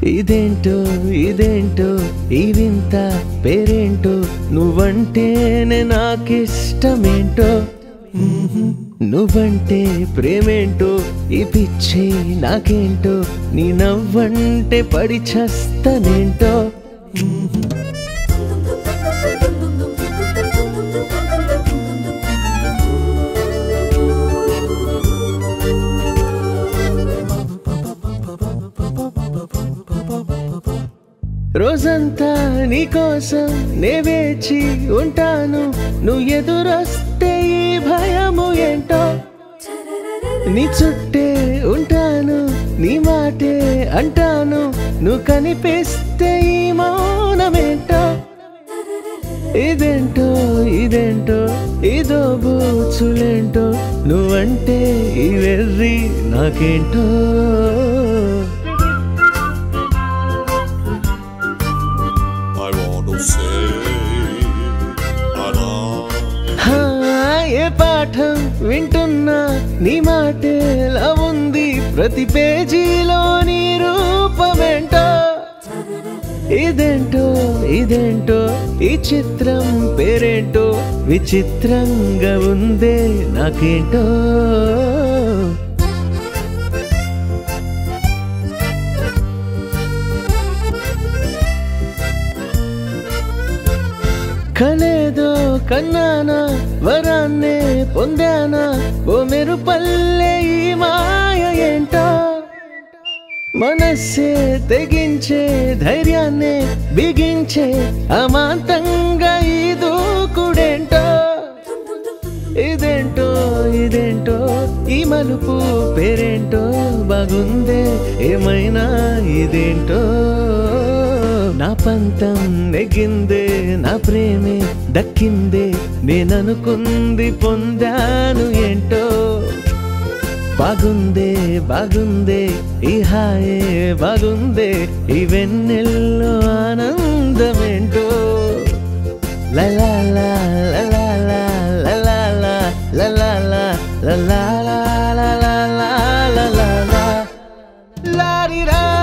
ఇదేంటో ఇదేంటో ఈ వింత పేరేంటో నువ్వంటేనే నాకిష్టమేంటో నువ్వంటే ప్రేమేంటో ఈ పిచ్చి నాకేంటో నీ నవ్వంటే పడి చస్తనేంటో రోజంతా నీకోసం నే వేచి ఉంటాను నువ్వు ఎదురొస్తే ఈ భయము ఏంటో నీ చుట్టే ఉంటాను నీ మాటే అంటాను నువ్వు కనిపిస్తే ఈ మౌనమేంటో ఇదేంటో ఇదేంటో ఇదో బూచులేంటో నువ్వంటే ఈ వెర్రి నాకేంటో I want to say I love హా, ఏ పాఠం వింటున్నా నీ మాటేలా ఉంది ప్రతి పేజీలో నీ రూపమేంటో ఇదేంటో ఇదేంటో ఈ చిత్రం పేరేంటో విచిత్రంగా ఉందే నాకేంటో కలేదో కన్నానా వరాన్నే పొందానా ఓ మెరుపల్లె ఈ మాయ ఏంటో మనస్సే తెగించే ధైర్యాన్నే బిగించే అమాంతంగా ఈ దూకుడేంటో ఇదేంటో ఇదేంటో ఈ మలుపు పేరేంటో బాగుందే ఏమైనా ఇదేంటో నా పంతం నెగ్గిందే నా ప్రేమే దక్కిందే నేననుకుంది పొందాను ఏంటో బాగుందే బాగుందే ఈ హాయే బాగుందే ఈ వెన్నెల్లో ఆనందమేంటో లలా లా లలా లా లలా లా లలా లా లలా లా లలా లా లలా లా లారిరా